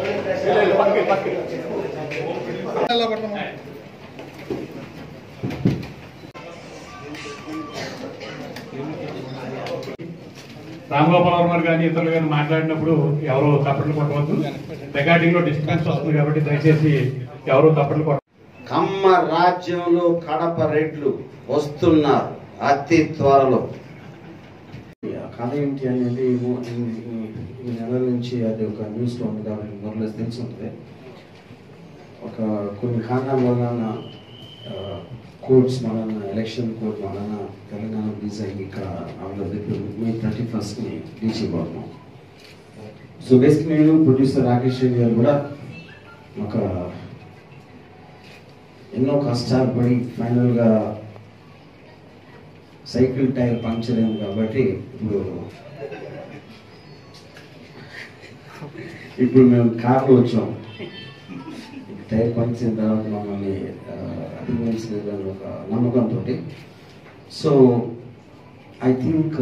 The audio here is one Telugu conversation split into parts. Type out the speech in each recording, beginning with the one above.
రామగోపాల్ వర్మ కానీ ఇతరులు కానీ మాట్లాడినప్పుడు ఎవరు తప్పట్లు కొట్టవద్దు రికార్డింగ్ లో డిస్టర్బెన్స్ వస్తుంది కాబట్టి దయచేసి ఎవరు తప్పట్లు కొట్ట కమ్మ రాజ్యంలో కడప రెడ్లు వస్తున్నారు అతి త్వరలో కథ ఏంటి అనేది ఈ- ఈ- ఈ- ఈ నెల నుంచి అది ఒక న్యూస్ లో ఉంది కాబట్టి మొదలు తెలిసి ఉంటుంది ఒక కొన్ని కారణాల వలన కోర్ట్స్ వలన ఎలక్షన్ కోర్ట్ వలన తెలంగాణ రిలీజ్ అయ్యి ఇక్కడ అవ్వలేదు ఇప్పుడు మే థర్టీ ఫస్ట్ని రీచ్ అయిపోతున్నాం సో బేసిక్ నేను ప్రొడ్యూసర్ రాకేష్ రెడ్డి గారు కూడా ఒక ఎన్నో కష్టాలు పడి ఫైనల్గా సైకిల్ టైర్ పంక్చర్ అయింది కాబట్టి ఇప్పుడు ఇప్పుడు మేము కార్లో వచ్చాం టైర్ పంక్చర్ అయిన తర్వాత మమ్మల్ని అభినందించలేదని ఒక నమ్మకంతో సో ఐ థింక్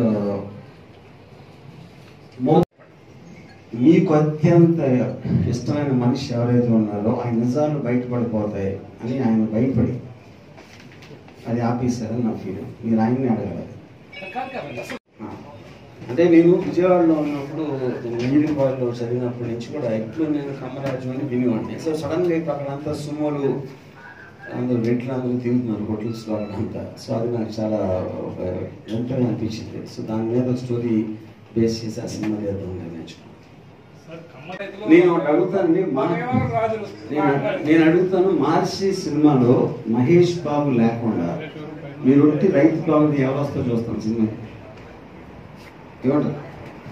మీకు అత్యంత ఇష్టమైన మనిషి ఎవరైతే ఉన్నారో ఆయన నిజాలు బయటపడిపోతాయి అని ఆయన భయపడి అది ఆపేశారని నా ఫీలింగ్ మీరు ఆయన్ని అడగాలి ఆ. అంటే నేను విజయవాడలో ఉన్నప్పుడు ఇంజనీరింగ్ కాలేజ్లో చదివినప్పటి నుంచి కూడా ఎప్పుడు నేను కమ్మరాజు అని వినేవాడిని సో సడన్గా ఇప్పుడు అక్కడ అంతా సుమోలు అందరూ రెట్లు అందరూ తిరుగుతున్నారు హోటల్స్లో అక్కడంతా సో అది నాకు చాలా ఒక ఎంతో అనిపించింది సో దాని మీద స్టోరీ బేస్ చేసి ఆ సినిమా చేద్దాం నిర్ణయించుకున్నాను నేను ఒకటి అడుగుతానండి మా నేను నేను అడుగుతాను మహర్షి సినిమాలో మహేష్ బాబు లేకుండా మీరు ఒట్టి రైతు బాబుని ఎవరు వస్తో చూస్తాను సినిమా ఏమంటారు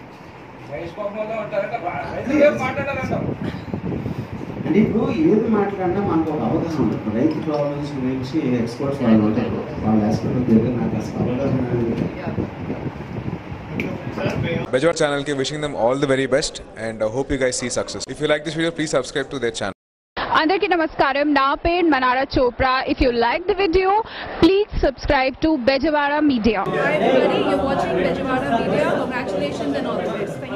అంటే ఇప్పుడు ఏది మాట్లాడినా మనకు ఒక అవగాహన ఉంది ఇప్పుడు రైతు ప్రాబ్లమ్స్ గురించి ఎక్స్పర్ట్స్ వాళ్ళు ఉంటారు వాళ్ళ ఎక్స్పర్ట్ దగ్గర నాకు అసలు అవగాహన అనేది Bejwar channel ke wishing them all the very best and uh, hope you guys see success. If you like this video, please subscribe to their channel. అందరికీ నమస్కారం నా పేరు Manara Chopra if you like the video please subscribe to Bezawada media Hi everybody, you're watching Bejawara Media. Congratulations and all the best.